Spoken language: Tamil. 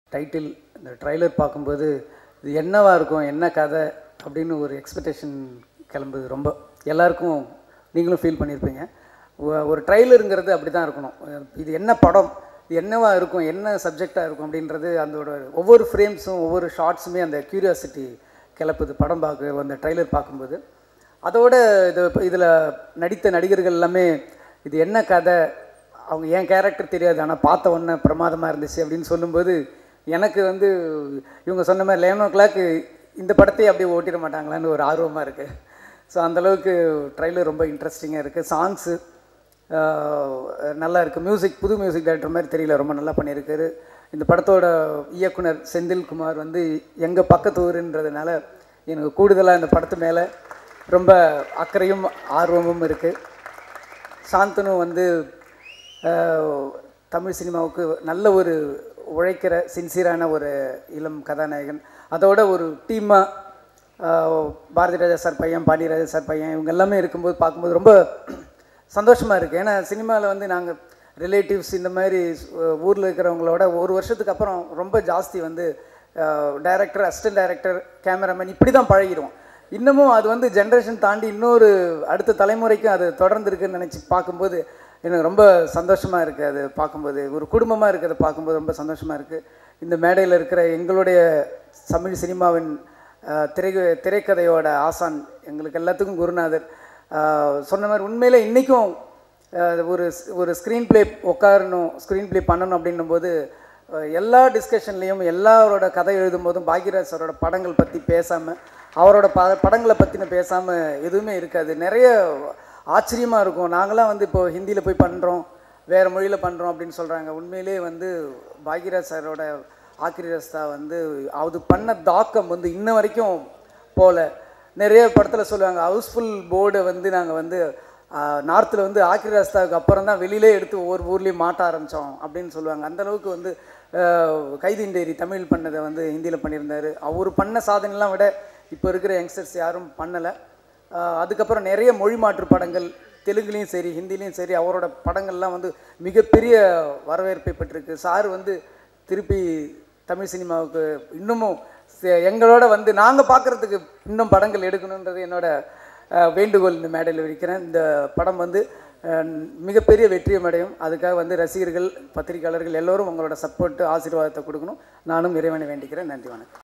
டைட்டில் இந்த ட்ரைலர் பார்க்கும்போது இது என்னவா இருக்கும் என்ன கதை அப்படின்னு ஒரு எக்ஸ்பெக்டேஷன் கிளம்புது ரொம்ப எல்லாருக்கும் நீங்களும் ஃபீல் பண்ணியிருப்பீங்க ஒ- ஒரு ட்ரைலருங்கிறது அப்படி தான் இருக்கணும் இது என்ன படம் இது என்னவா இருக்கும் என்ன சப்ஜெக்டாக இருக்கும் அப்படின்றது அதோட ஒவ்வொரு ஃப்ரேம்ஸும் ஒவ்வொரு ஷார்ட்ஸுமே அந்த க்யூரியாசிட்டி கிளப்புது படம் பார்க்க அந்த ட்ரைலர் பார்க்கும்போது அதோட இது இதில் நடித்த நடிகர்கள் எல்லாமே இது என்ன கதை அவங்க என் கேரக்டர் தெரியாது ஆனால் பார்த்த உடனே பிரமாதமாக இருந்துச்சு அப்படின்னு சொல்லும்போது எனக்கு வந்து இவங்க சொன்ன மாதிரி லெவன் ஓ கிளாக்கு இந்த படத்தையே அப்படியே ஓட்டிட மாட்டாங்களான்னு ஒரு ஆர்வமாக இருக்குது ஸோ அந்தளவுக்கு ட்ரைலர் ரொம்ப இன்ட்ரெஸ்டிங்காக இருக்குது சாங்ஸு நல்லா இருக்குது மியூசிக் புது மியூசிக் டைரக்டர் மாதிரி தெரியல ரொம்ப நல்லா பண்ணியிருக்காரு இந்த படத்தோட இயக்குனர் செந்தில்குமார் வந்து எங்கள் பக்கத்து ஊருன்றதுனால எனக்கு கூடுதலாக இந்த படத்து மேலே ரொம்ப அக்கறையும் ஆர்வமும் இருக்குது சாந்தனு வந்து அஹ், தமிழ் சினிமாவுக்கு நல்ல ஒரு உழைக்கிற சின்சியரான ஒரு இளம் கதாநாயகன் அதோட ஒரு டீமாக பாரதி ராஜா சார் பையன் பாண்டியராஜா சார் பையன் இவங்க எல்லாமே இருக்கும்போது பார்க்கும்போது ரொம்ப சந்தோஷமாக இருக்குது ஏன்னா சினிமாவில் வந்து நாங்கள் ரிலேட்டிவ்ஸ் இந்த மாதிரி ஊரில் இருக்கிறவங்களோட ஒரு வருஷத்துக்கு அப்புறம் ரொம்ப ஜாஸ்தி வந்து டைரக்டர் அசிஸ்டன்ட் டைரக்டர் கேமராமேன் இப்படி தான் பழகிடுவோம் இன்னமும் அது வந்து ஜென்ரேஷன் தாண்டி இன்னொரு அடுத்த தலைமுறைக்கும் அது தொடர்ந்து இருக்குன்னு நினச்சி பார்க்கும்போது எனக்கு ரொம்ப சந்தோஷமாக இருக்குது அது பார்க்கும்போது ஒரு குடும்பமாக இருக்கிறத பார்க்கும்போது ரொம்ப சந்தோஷமாக இருக்குது இந்த மேடையில் இருக்கிற எங்களுடைய தமிழ் சினிமாவின் அஹ், திரை திரைக்கதையோட ஆசான் எங்களுக்கு எல்லாத்துக்கும் குருநாதர் அஹ், சொன்ன மாதிரி உண்மையில் இன்றைக்கும் ஒரு ஒரு ஸ்க்ரீன் ப்ளே உட்காரணும் ஸ்க்ரீன் ப்ளே பண்ணணும் அப்படின்னும் போது அஹ், எல்லா டிஸ்கஷன்லேயும் எல்லாரோட கதை எழுதும் போதும் பாக்யராஜ் சாரோட படங்கள் பற்றி பேசாமல் அவரோட ப படங்களை பற்றின பேசாமல் எதுவுமே இருக்காது நிறைய ஆச்சரியமாக இருக்கும் நாங்களாம் வந்து இப்போ ஹிந்தியில் போய் பண்ணுறோம் வேறு மொழியில் பண்ணுறோம் அப்படின்னு சொல்கிறாங்க உண்மையிலேயே வந்து பாக்யராஜ் சாரோட ஆக்கிரி ரஸ்தா வந்து அது பண்ண தாக்கம் வந்து இன்ன வரைக்கும் போகல நிறைய படத்தில் சொல்லுவாங்க ஹவுஸ்ஃபுல் போர்டை வந்து நாங்கள் வந்து நார்த்தில் வந்து ஆக்கிரி ரஸ்தாவுக்கு அப்புறம் தான் வெளியிலே எடுத்து ஒவ்வொரு ஊர்லேயும் மாட்ட ஆரம்பித்தோம் அப்படின்னு சொல்லுவாங்க அந்த அளவுக்கு வந்து ஆஹ், கைதின் டைரி தமிழ் பண்ணதை வந்து ஹிந்தியில் பண்ணியிருந்தார் அவர் பண்ண சாதனைலாம் விட இப்போ இருக்கிற யங்ஸ்டர்ஸ் யாரும் பண்ணலை அதுக்கப்புறம் நிறைய மொழி மாற்று படங்கள் தெலுங்குலேயும் சரி ஹிந்திலையும் சரி அவரோட படங்கள்லாம் வந்து மிகப்பெரிய வரவேற்பை பெற்றிருக்கு சார் வந்து திருப்பி தமிழ் சினிமாவுக்கு இன்னமும் ச- எங்களோட வந்து நாங்கள் பார்க்குறதுக்கு இன்னும் படங்கள் எடுக்கணுன்றது என்னோட அஹ், வேண்டுகோள் இந்த மேடையில் வைக்கிறேன் இந்த படம் வந்து அஹ், மிகப்பெரிய வெற்றியம் அடையும் அதுக்காக வந்து ரசிகர்கள் பத்திரிகையாளர்கள் எல்லோரும் உங்களோட சப்போர்ட்டு ஆசீர்வாதத்தை கொடுக்கணும் நானும் இறைவனை வேண்டிக்கிறேன் நன்றி வணக்கம்